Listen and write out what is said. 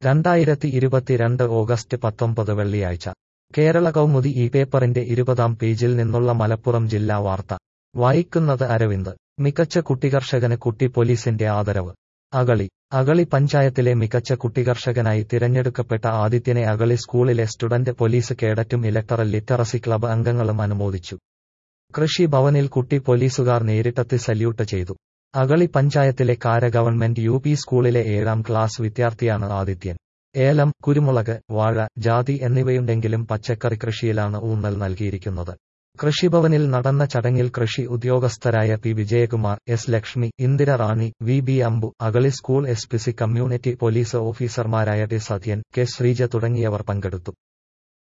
രണ്ടായിരത്തി ഇരുപത്തിരണ്ട് ഓഗസ്റ്റ് പത്തൊമ്പത് വെള്ളിയാഴ്ച കേരള കൗമുദി ഈ പേപ്പറിന്റെ ഇരുപതാം പേജിൽ നിന്നുള്ള മലപ്പുറം ജില്ലാ വാർത്ത വായിക്കുന്നത് അരവിന്ദ് മികച്ച കുട്ടികർഷകന് കുട്ടി പോലീസിന്റെ ആദരവ് അകളി അകളി പഞ്ചായത്തിലെ മികച്ച കുട്ടികർഷകനായി തിരഞ്ഞെടുക്കപ്പെട്ട ആദിത്യനെ അകളി സ്കൂളിലെ സ്റ്റുഡന്റ് പോലീസ് കേഡറ്റും ഇലക്ടറൽ ലിറ്ററസി ക്ലബ് അംഗങ്ങളും അനുമോദിച്ചു കൃഷി ഭവനിൽ കുട്ടി പോലീസുകാർ നേരിട്ടെത്തി സല്യൂട്ട് ചെയ്തു അകളി പഞ്ചായത്തിലെ കാര ഗവൺമെന്റ് യു പി സ്കൂളിലെ ഏഴാം ക്ലാസ് വിദ്യാർത്ഥിയാണ് ആദിത്യൻ ഏലം കുരുമുളക് വാഴ ജാതി എന്നിവയുണ്ടെങ്കിലും പച്ചക്കറി കൃഷിയിലാണ് ഊന്നൽ നൽകിയിരിക്കുന്നത് കൃഷിഭവനിൽ നടന്ന ചടങ്ങിൽ കൃഷി ഉദ്യോഗസ്ഥരായ P Vijayakumar S Lakshmi Indira Rani V B Ambu Akali school S P C community police ഓഫീസർമാരായ ടി സത്യൻ കെ ശ്രീജ തുടങ്ങിയവർ പങ്കെടുത്തു